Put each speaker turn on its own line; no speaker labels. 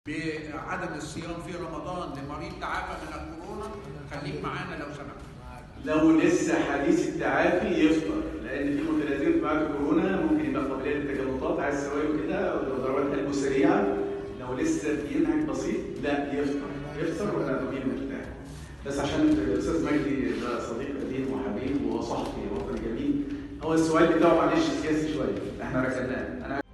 بعدم الصيام في رمضان لمريض تعافى من الكورونا خليك معانا لو سمحت
لو لسه حديث التعافي يفطر لان في متلازمين بعد كورونا ممكن يبقى قابليه للتجلطات عايز سوائل وكده ضربات قلبه سريعه لو لسه في ينهج بسيط لا يفطر يفطر ولا ضمير مرتاح بس عشان الاستاذ مجدي ده صديق قديم وحبيب وصاحبي وطني جميل هو السؤال بتاعه معلش سياسي شويه احنا ركناه انا